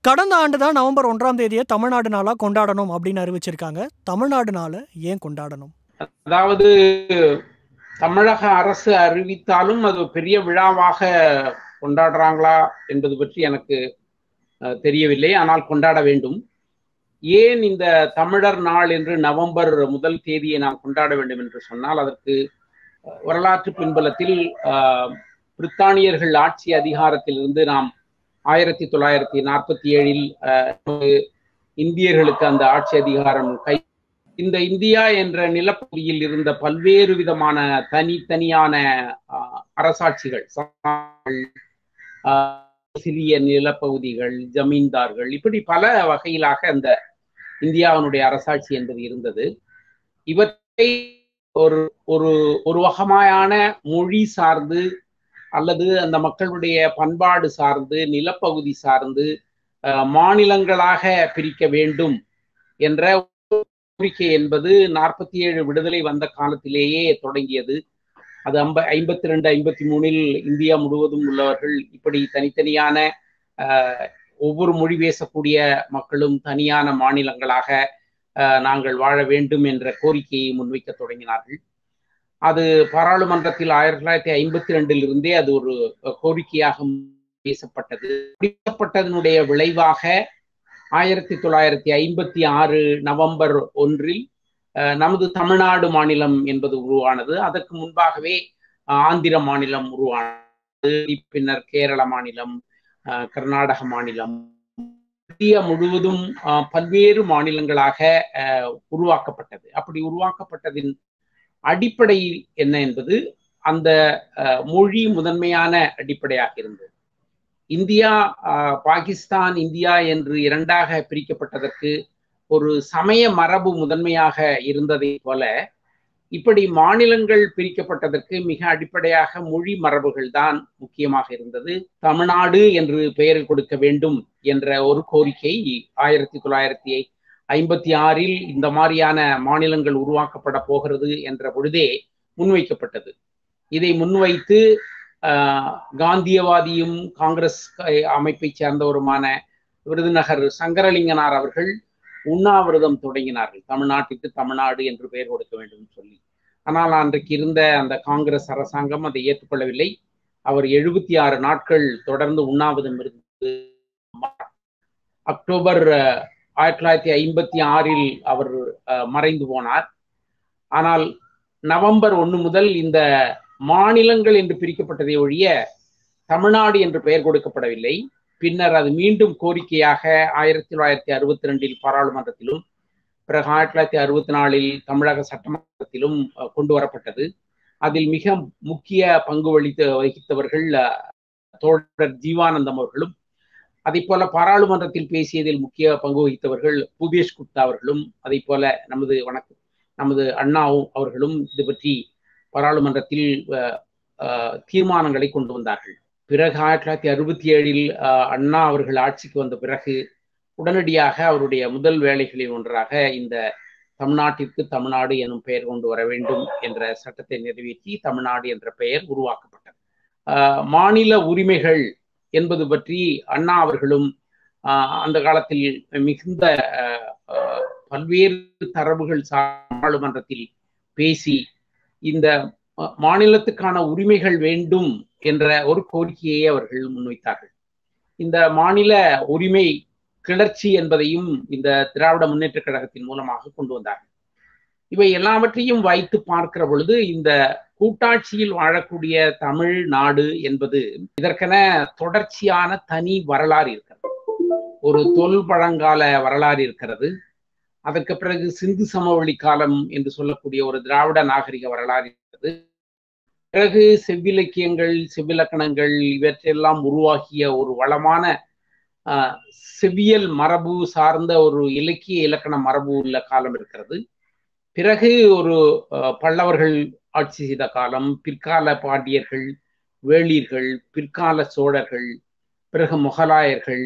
கடந்த ஆண்டு தான் நவம்பர் ஒன்றாம் தேதியை தமிழ்நாடு நாளா கொண்டாடணும் அப்படின்னு அறிவிச்சிருக்காங்க தமிழ்நாடு நாளை ஏன் கொண்டாடணும் அதாவது தமிழக அரசு அறிவித்தாலும் அது பெரிய விழாவாக கொண்டாடுறாங்களா என்பது பற்றி எனக்கு அஹ், தெரியவில்லை ஆனால் கொண்டாட வேண்டும் ஏன் இந்த தமிழர் நாள் என்று நவம்பர் முதல் தேதியை நாம் கொண்டாட வேண்டும் என்று சொன்னால் அதற்கு அஹ், வரலாற்று பின்புலத்தில் அஹ், பிரித்தானியர்கள் ஆட்சி அதிகாரத்திலிருந்து நாம் ஆயிரத்தி தொள்ளாயிரத்தி நாற்பத்தி ஏழில் இந்தியர்களுக்கு அந்த ஆட்சி அதிகாரம் கை இந்த இந்தியா என்ற நிலப்பகுதியில் இருந்த பல்வேறு விதமான தனித்தனியான ஆஹ், அரசாட்சிகள் சாமான்கள், ஆஹ், சிறிய நிலப்பகுதிகள் ஜமீன்தார்கள் இப்படி பல வகையிலாக அந்த இந்தியாவினுடைய அரசாட்சி என்பது இருந்தது இவற்றை ஒரு ஒரு ஒரு வகமான மொழி சார்ந்து அல்லது அந்த மக்களுடைய பண்பாடு சார்ந்து நிலப்பகுதி சார்ந்து ஆஹ், மாநிலங்களாக பிரிக்க வேண்டும் என்ற கோரிக்கை என்பது நாற்பத்தி ஏழு விடுதலை வந்த காலத்திலேயே தொடங்கியது அது ஐம்ப ஐம்பத்தி ரெண்டு ஐம்பத்தி மூணில் இந்தியா முழுவதும் உள்ளவர்கள் இப்படி தனித்தனியான ஆஹ், ஒவ்வொரு மொழி பேசக்கூடிய மக்களும் தனியான மாநிலங்களாக ஆஹ், நாங்கள் வாழ வேண்டும் என்ற கோரிக்கையை முன்வைக்க தொடங்கினார்கள் அது பாராளுமன்றத்தில் ஆயிரத்தி தொள்ளாயிரத்தி ஐம்பத்தி ரெண்டில் இருந்தே அது ஒரு கோரிக்கையாக பேசப்பட்டது பேசப்பட்டதனுடைய விளைவாக ஆயிரத்தி தொள்ளாயிரத்தி ஐம்பத்தி ஆறு நவம்பர் ஒன்றில் அஹ், நமது தமிழ்நாடு மாநிலம் என்பது உருவானது அதற்கு முன்பாகவே அஹ், ஆந்திர மாநிலம் உருவானது பின்னர் கேரள மாநிலம் அஹ், கர்நாடக மாநிலம் இந்தியா முழுவதும் அஹ், பல்வேறு மாநிலங்களாக அஹ், உருவாக்கப்பட்டது அப்படி உருவாக்கப்பட்டதின் அடிப்படை என்ன என்பது அந்த அஹ், மொழி முதன்மையான அடிப்படையாக இருந்தது இந்தியா ஆஹ், பாகிஸ்தான் இந்தியா என்று இரண்டாக பிரிக்கப்பட்டதற்கு ஒரு சமய மரபு முதன்மையாக இருந்ததை போல இப்படி மாநிலங்கள் பிரிக்கப்பட்டதற்கு மிக அடிப்படையாக மொழி மரபுகள் தான் முக்கியமாக இருந்தது தமிழ்நாடு என்று பெயர் கொடுக்க வேண்டும் என்ற ஒரு கோரிக்கை ஆயிரத்தி தொள்ளாயிரத்தி ஐம்பத்தி ஆறில் இந்த மாதிரியான மாநிலங்கள் உருவாக்கப்பட போகிறது என்ற பொழுதே முன்வைக்கப்பட்டது இதை முன்வைத்து ஆஹ், காந்தியவாதியும் காங்கிரஸ் அமைப்பை சேர்ந்தவருமான விருதுநகர் சங்கரலிங்கனார் அவர்கள் உண்ணாவிரதம் தொடங்கினார்கள் தமிழ்நாட்டிற்கு தமிழ்நாடு என்று பெயர் கொடுக்க வேண்டும் சொல்லி ஆனால் அன்றைக்கு இருந்த அந்த காங்கிரஸ் அரசாங்கம் அதை ஏற்றுக்கொள்ளவில்லை அவர் எழுபத்தி ஆறு நாட்கள் தொடர்ந்து உண்ணாவிரதம் இருந்து அக்டோபர் அஹ், ஆயிரத்தி தொள்ளாயிரத்தி ஐம்பத்தி ஆறில் அவர் அஹ், மறைந்து போனார் ஆனால் நவம்பர் ஒன்று முதல் இந்த மாநிலங்கள் என்று பிரிக்கப்பட்டதை ஒழிய தமிழ்நாடு என்று பெயர் கொடுக்கப்படவில்லை பின்னர் அது மீண்டும் கோரிக்கையாக ஆயிரத்தி தொள்ளாயிரத்தி அறுபத்தி ரெண்டில் பாராளுமன்றத்திலும் பிறகு ஆயிரத்தி தொள்ளாயிரத்தி அறுபத்தி நாலில் தமிழக சட்டமன்றத்திலும் அஹ், கொண்டு வரப்பட்டது அதில் மிக முக்கிய பங்கு வகித்த வகித்தவர்கள் அஹ், தோழர் ஜீவானந்தம் அவர்களும் அதை போல பாராளுமன்றத்தில் பேசியதில் முக்கிய பங்கு வகித்தவர்கள் பூபேஷ் குப்தா அவர்களும் அதை போல நமது வணக்கம் நமது அண்ணாவும் அவர்களும் இது பற்றி பாராளுமன்றத்தில் அஹ், அஹ், தீர்மானங்களை கொண்டு வந்தார்கள் பிறகு ஆயிரத்தி தொள்ளாயிரத்தி அறுபத்தி ஏழில் அண்ணா அவர்கள் ஆட்சிக்கு வந்த பிறகு உடனடியாக அவருடைய முதல் வேலைகளில் ஒன்றாக இந்த தமிழ்நாட்டிற்கு தமிழ்நாடு எனும் பெயர் கொண்டு வர வேண்டும் என்ற சட்டத்தை நிறைவேற்றி தமிழ்நாடு என்ற பெயர் உருவாக்கப்பட்டது ஆஹ் மாநில உரிமைகள் என்பது பற்றி அண்ணா அவர்களும் ஆஹ் அந்த காலத்தில் மிகுந்த ஆஹ் ஆஹ் பல்வேறு தரவுகள் பாராளுமன்றத்தில் பேசி இந்த மா- மாநிலத்துக்கான உரிமைகள் வேண்டும் என்ற ஒரு கோரிக்கையை அவர்கள் முன்வைத்தார்கள் இந்த மாநில உரிமை கிளர்ச்சி என்பதையும் இந்த திராவிட முன்னேற்ற கழகத்தின் மூலமாக கொண்டு வந்தார்கள் இவை எல்லாவற்றையும் வைத்து பார்க்கிற பொழுது இந்த கூட்டாட்சியில் வாழக்கூடிய தமிழ் நாடு என்பது இதற்கென தொடர்ச்சியான தனி வரலாறு இருக்கிறது ஒரு தொல் பழங்கால வரலாறு இருக்கிறது அதற்கு பிறகு சிந்து சமவெளி காலம் என்று சொல்லக்கூடிய ஒரு திராவிட நாகரிக வரலாறு இருக்கிறது பிறகு செவ்விலக்கியங்கள் செவ்விலக்கணங்கள் இவற்றையெல்லாம் உருவாக்கிய ஒரு வளமான ஆஹ், செவ்வியல் மரபு சார்ந்த ஒரு இலக்கிய இலக்கண மரபு உள்ள காலம் இருக்கிறது பிறகு ஒரு ஆஹ், பல்லவர்கள் ஆட்சி செய்த காலம் பிற்கால பாண்டியர்கள் வேளிர்கள் பிற்கால சோழர்கள் பிறகு முகலாயர்கள்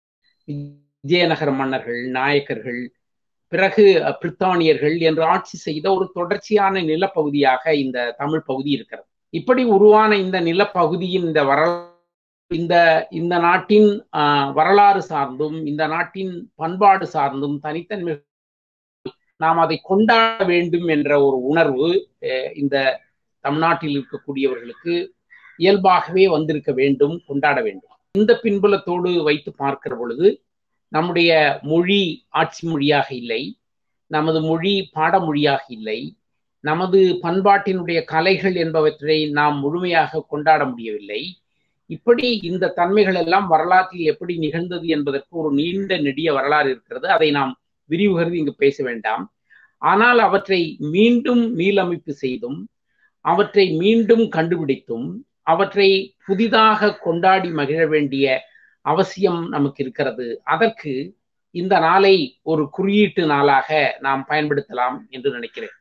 விஜயநகர மன்னர்கள் நாயக்கர்கள் பிறகு அஹ், பிரித்தானியர்கள் என்று ஆட்சி செய்த ஒரு தொடர்ச்சியான நிலப்பகுதியாக இந்த தமிழ் பகுதி இருக்கிறது இப்படி உருவான இந்த நிலப்பகுதியின் இந்த வரலாறு இந்த இந்த நாட்டின் வரலாறு சார்ந்தும் இந்த நாட்டின் பண்பாடு சார்ந்தும் தனித்தன்மை நாம் அதை கொண்டாட வேண்டும் என்ற ஒரு உணர்வு இந்த தமிழ்நாட்டில் இருக்கக்கூடியவர்களுக்கு இயல்பாகவே வந்திருக்க வேண்டும் கொண்டாட வேண்டும் இந்த பின்புலத்தோடு வைத்து பார்க்கிற பொழுது நம்முடைய மொழி ஆட்சி மொழியாக இல்லை நமது மொழி பாடமொழியாக இல்லை நமது பண்பாட்டினுடைய கலைகள் என்பவற்றை நாம் முழுமையாக கொண்டாட முடியவில்லை இப்படி இந்த தன்மைகள் எல்லாம் வரலாற்றில் எப்படி நிகழ்ந்தது என்பதற்கு ஒரு நீண்ட நெடிய வரலாறு இருக்கிறது அதை நாம் விரிவுகிறது இங்கு பேச வேண்டாம் ஆனால் அவற்றை மீண்டும் மீளமைப்பு செய்தும் அவற்றை மீண்டும் கண்டுபிடித்தும் அவற்றை புதிதாக கொண்டாடி மகிழ வேண்டிய அவசியம் நமக்கு இருக்கிறது அதற்கு இந்த நாளை ஒரு குறியீட்டு நாளாக நாம் பயன்படுத்தலாம் என்று நினைக்கிறேன்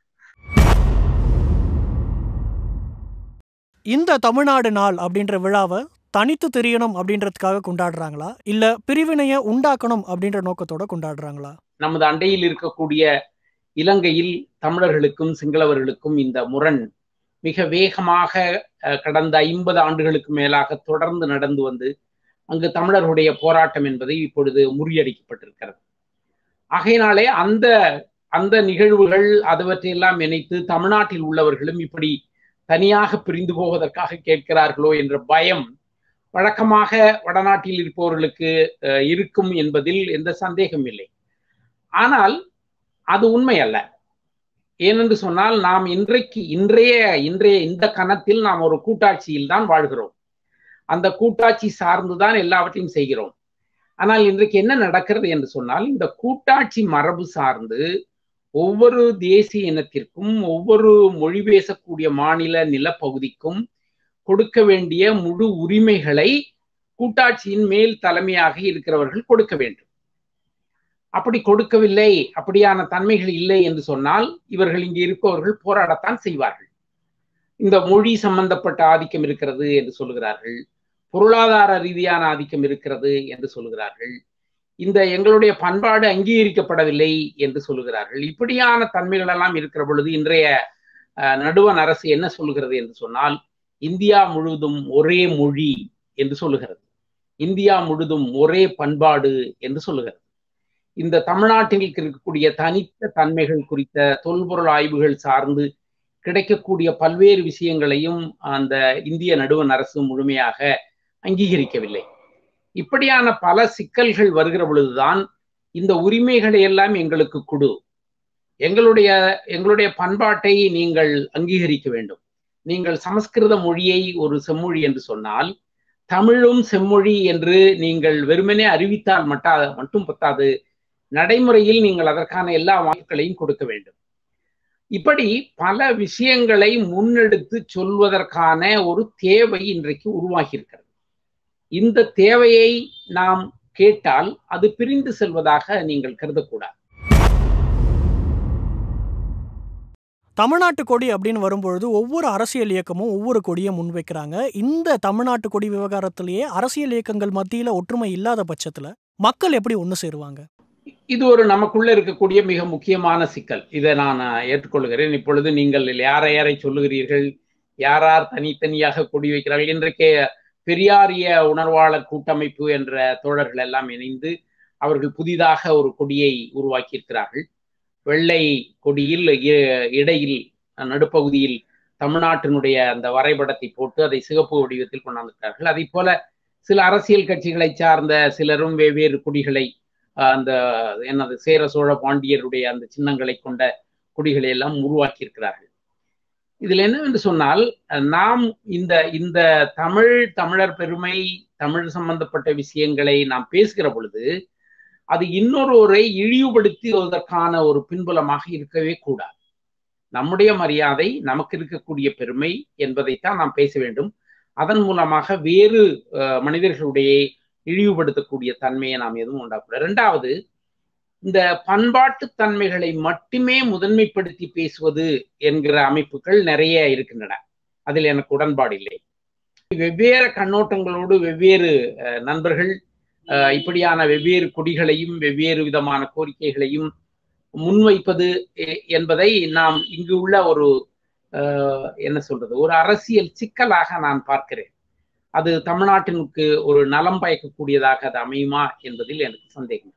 இந்த தமிழ்நாடு நாள் அப்படின்ற விழாவை தனித்து தெரியணும் அப்படின்றதுக்காக கொண்டாடுறாங்களா இல்ல பிரிவினைய உண்டாக்கணும் அப்படின்ற நோக்கத்தோட கொண்டாடுறாங்களா நமது அண்டையில் இருக்கக்கூடிய இலங்கையில் தமிழர்களுக்கும் சிங்களவர்களுக்கும் இந்த முரண் மிக வேகமாக கடந்த ஐம்பது ஆண்டுகளுக்கு மேலாக தொடர்ந்து நடந்து வந்து அங்கு தமிழர்களுடைய போராட்டம் என்பது இப்பொழுது முறியடிக்கப்பட்டிருக்கிறது ஆகையினாலே அந்த அந்த நிகழ்வுகள் அதுவற்றையெல்லாம் நினைத்து தமிழ்நாட்டில் உள்ளவர்களும் இப்படி தனியாக பிரிந்து போவதற்காக கேட்கிறார்களோ என்ற பயம் வழக்கமாக வடநாட்டில் இருப்பவர்களுக்கு இருக்கும் என்பதில் எந்த சந்தேகம் இல்லை ஆனால் அது உண்மை அல்ல ஏனென்று சொன்னால் நாம் இன்றைக்கு இன்றைய இன்றைய இந்த கணத்தில் நாம் ஒரு கூட்டாட்சியில் தான் வாழ்கிறோம் அந்த கூட்டாட்சி சார்ந்துதான் எல்லாவற்றையும் செய்கிறோம் ஆனால் இன்றைக்கு என்ன நடக்கிறது என்று சொன்னால் இந்த கூட்டாட்சி மரபு சார்ந்து ஒவ்வொரு தேசிய இனத்திற்கும் ஒவ்வொரு மொழி பேசக்கூடிய மாநில நிலப்பகுதிக்கும் கொடுக்க வேண்டிய முழு உரிமைகளை கூட்டாட்சியின் மேல் தலைமையாக இருக்கிறவர்கள் கொடுக்க வேண்டும் அப்படி கொடுக்கவில்லை அப்படியான தன்மைகள் இல்லை என்று சொன்னால் இவர்கள் இங்கே இருப்பவர்கள் போராடத்தான் செய்வார்கள் இந்த மொழி சம்பந்தப்பட்ட ஆதிக்கம் இருக்கிறது என்று சொல்லுகிறார்கள் பொருளாதார ரீதியான ஆதிக்கம் இருக்கிறது என்று சொல்லுகிறார்கள் இந்த எங்களுடைய பண்பாடு அங்கீகரிக்கப்படவில்லை என்று சொல்லுகிறார்கள் இப்படியான தன்மைகள் எல்லாம் இருக்கிற பொழுது இன்றைய நடுவன் அரசு என்ன சொல்லுகிறது என்று சொன்னால் இந்தியா முழுவதும் ஒரே மொழி என்று சொல்லுகிறது இந்தியா முழுதும் ஒரே பண்பாடு என்று சொல்லுகிறது இந்த தமிழ்நாட்டில் இருக்கக்கூடிய தனித்த தன்மைகள் குறித்த தொல்பொருள் ஆய்வுகள் சார்ந்து கிடைக்கக்கூடிய பல்வேறு விஷயங்களையும் அந்த இந்திய நடுவன் அரசு முழுமையாக அங்கீகரிக்கவில்லை இப்படியான பல சிக்கல்கள் வருகிற பொழுதுதான் இந்த உரிமைகளை எல்லாம் எங்களுக்கு கொடு எங்களுடைய எங்களுடைய பண்பாட்டை நீங்கள் அங்கீகரிக்க வேண்டும் நீங்கள் சமஸ்கிருத மொழியை ஒரு செம்மொழி என்று சொன்னால் தமிழும் செம்மொழி என்று நீங்கள் வெறுமனே அறிவித்தால் மட்டா மட்டும் பத்தாது நடைமுறையில் நீங்கள் அதற்கான எல்லா வாய்ப்புகளையும் கொடுக்க வேண்டும் இப்படி பல விஷயங்களை முன்னெடுத்து சொல்வதற்கான ஒரு தேவை இன்றைக்கு உருவாகி இருக்கிறது இந்த தேவையை நாம் கேட்டால் அது பிரிந்து செல்வதாக நீங்கள் கருதக்கூடாது தமிழ்நாட்டு கொடி அப்படின்னு வரும்பொழுது ஒவ்வொரு அரசியல் இயக்கமும் ஒவ்வொரு கொடியை முன்வைக்கிறாங்க இந்த தமிழ்நாட்டு கொடி விவகாரத்திலேயே அரசியல் இயக்கங்கள் மத்தியில ஒற்றுமை இல்லாத பட்சத்துல மக்கள் எப்படி ஒன்று சேருவாங்க இது ஒரு நமக்குள்ள இருக்கக்கூடிய மிக முக்கியமான சிக்கல் இதை நான் ஏற்றுக்கொள்கிறேன் இப்பொழுது நீங்கள் யாரை யாரை சொல்லுகிறீர்கள் யார் யார் தனித்தனியாக கொடி வைக்கிறார்கள் இன்றைக்கே பெரியாரிய உணர்வாளர் கூட்டமைப்பு என்ற தோழர்கள் எல்லாம் இணைந்து அவர்கள் புதிதாக ஒரு கொடியை உருவாக்கி இருக்கிறார்கள் வெள்ளை கொடியில் இடையில் நடுப்பகுதியில் தமிழ்நாட்டினுடைய அந்த வரைபடத்தை போட்டு அதை சிகப்பு வடிவத்தில் கொண்டாந்துட்டார்கள் அதை போல சில அரசியல் கட்சிகளை சார்ந்த சிலரும் வெவ்வேறு கொடிகளை அந்த என்னது சேர சோழ பாண்டியருடைய அந்த சின்னங்களை கொண்ட கொடிகளை எல்லாம் உருவாக்கி இருக்கிறார்கள் இதுல என்னவென்று சொன்னால் நாம் இந்த இந்த தமிழ் தமிழர் பெருமை தமிழ் சம்பந்தப்பட்ட விஷயங்களை நாம் பேசுகிற பொழுது அது இன்னொருவரை இழிவுபடுத்துவதற்கான ஒரு பின்புலமாக இருக்கவே கூடாது நம்முடைய மரியாதை நமக்கு இருக்கக்கூடிய பெருமை என்பதைத்தான் நாம் பேச வேண்டும் அதன் மூலமாக வேறு மனிதர்களுடைய இழிவுபடுத்தக்கூடிய தன்மையை நாம் எதுவும் உண்டாக்கூடாது ரெண்டாவது இந்த பண்பாட்டு தன்மைகளை மட்டுமே முதன்மைப்படுத்தி பேசுவது என்கிற அமைப்புகள் நிறைய இருக்கின்றன அதில் எனக்கு உடன்பாடு இல்லை வெவ்வேறு கண்ணோட்டங்களோடு வெவ்வேறு நண்பர்கள் இப்படியான வெவ்வேறு கொடிகளையும் வெவ்வேறு விதமான கோரிக்கைகளையும் முன்வைப்பது என்பதை நாம் இங்கு உள்ள ஒரு என்ன சொல்றது ஒரு அரசியல் சிக்கலாக நான் பார்க்கிறேன் அது தமிழ்நாட்டிற்கு ஒரு நலம் பயக்கக்கூடியதாக அது அமையுமா என்பதில் எனக்கு சந்தேகம்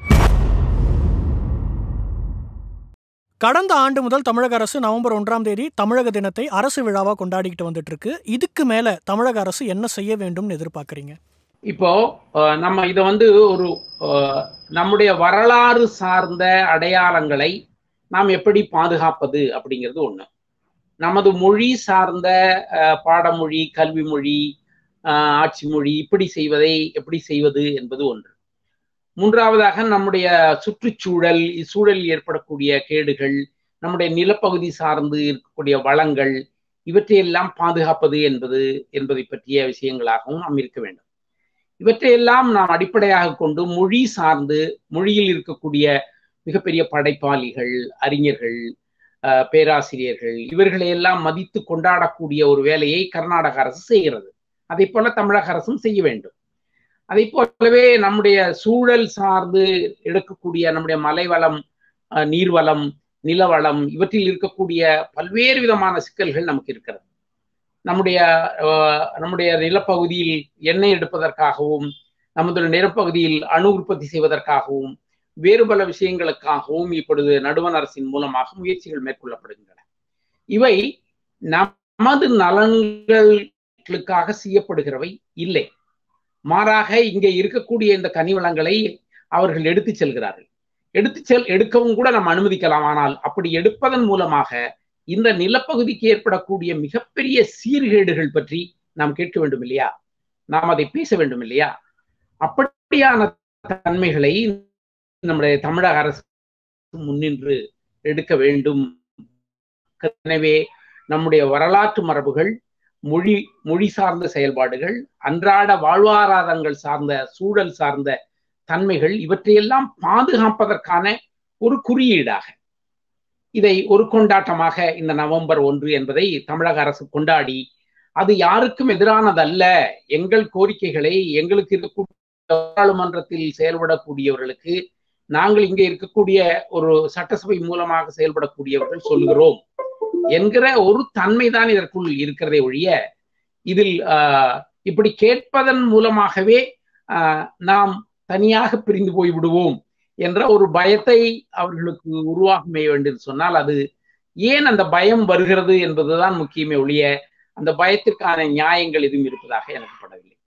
கடந்த ஆண்டு முதல் தமிழக அரசு நவம்பர் ஒன்றாம் தேதி தமிழக தினத்தை அரசு விழாவா கொண்டாடிக்கிட்டு வந்துட்டு இருக்கு இதுக்கு மேல தமிழக அரசு என்ன செய்ய வேண்டும்னு எதிர்பார்க்கறீங்க இப்போ அஹ், நம்ம இதை வந்து ஒரு அஹ், நம்முடைய வரலாறு சார்ந்த அடையாளங்களை நாம் எப்படி பாதுகாப்பது அப்படிங்கிறது ஒண்ணு நமது மொழி சார்ந்த அஹ், பாடமொழி கல்வி மொழி அஹ், ஆட்சி மொழி இப்படி செய்வதை எப்படி செய்வது என்பது ஒன்று மூன்றாவதாக நம்முடைய சுற்றுச்சூழல் சூழலில் ஏற்படக்கூடிய கேடுகள் நம்முடைய நிலப்பகுதி சார்ந்து இருக்கக்கூடிய வளங்கள் இவற்றையெல்லாம் பாதுகாப்பது என்பது என்பதை பற்றிய விஷயங்களாகவும் நாம் இருக்க வேண்டும் இவற்றையெல்லாம் நாம் அடிப்படையாக கொண்டு மொழி சார்ந்து மொழியில் இருக்கக்கூடிய மிகப்பெரிய படைப்பாளிகள் அறிஞர்கள் அஹ், பேராசிரியர்கள் இவர்களையெல்லாம் மதித்து கொண்டாடக்கூடிய ஒரு வேலையை கர்நாடக அரசு செய்கிறது அதை போல தமிழக அரசும் செய்ய வேண்டும் அதை போலவே நம்முடைய சூழல் சார்ந்து எடுக்கக்கூடிய நம்முடைய மலைவளம் அஹ், நீர்வளம் நிலவளம் இவற்றில் இருக்கக்கூடிய பல்வேறு விதமான சிக்கல்கள் நமக்கு இருக்கிறது நம்முடைய அஹ், நம்முடைய நிலப்பகுதியில் எண்ணெய் எடுப்பதற்காகவும் நமது நிலப்பகுதியில் அணு உற்பத்தி செய்வதற்காகவும் வேறு பல விஷயங்களுக்காகவும் இப்பொழுது நடுவண் அரசின் மூலமாக முயற்சிகள் மேற்கொள்ளப்படுகின்றன இவை நமது நலன்களுக்காக செய்யப்படுகிறவை இல்லை மாறாக இங்கே இருக்கக்கூடிய இந்த கனிவளங்களை அவர்கள் எடுத்து செல்கிறார்கள் எடுத்து செல் எடுக்கவும் கூட நாம் அனுமதிக்கலாம் ஆனால் அப்படி எடுப்பதன் மூலமாக இந்த நிலப்பகுதிக்கு ஏற்படக்கூடிய மிகப்பெரிய சீர்கேடுகள் பற்றி நாம் கேட்க வேண்டும் இல்லையா நாம் அதை பேச வேண்டும் இல்லையா அப்படியான தன்மைகளை நம்முடைய தமிழக அரசு முன்னின்று எடுக்க வேண்டும் எனவே நம்முடைய வரலாற்று மரபுகள் மொழி மொழி சார்ந்த செயல்பாடுகள் அன்றாட வாழ்வாதாரங்கள் சார்ந்த சூழல் சார்ந்த தன்மைகள் இவற்றையெல்லாம் பாதுகாப்பதற்கான ஒரு குறியீடாக இதை ஒரு கொண்டாட்டமாக இந்த நவம்பர் ஒன்று என்பதை தமிழக அரசு கொண்டாடி அது யாருக்கும் எதிரானதல்ல எங்கள் கோரிக்கைகளை எங்களுக்கு இருக்கக்கூடிய பாராளுமன்றத்தில் செயல்படக்கூடியவர்களுக்கு நாங்கள் இங்கே இருக்கக்கூடிய ஒரு சட்டசபை மூலமாக செயல்படக்கூடியவர்கள் சொல்லுகிறோம் என்கிற ஒரு தன்மைதான் இதற்குள் இருக்கிறதே ஒழிய இதில் ஆஹ், இப்படி கேட்பதன் மூலமாகவே ஆஹ், நாம் தனியாக பிரிந்து போய் விடுவோம் என்ற ஒரு பயத்தை அவர்களுக்கு உருவாகுமே வேண்டும் சொன்னால் அது ஏன் அந்த பயம் வருகிறது என்பதுதான் முக்கியமே ஒழிய அந்த பயத்திற்கான நியாயங்கள் எதுவும் இருப்பதாக எனக்கு படவில்லை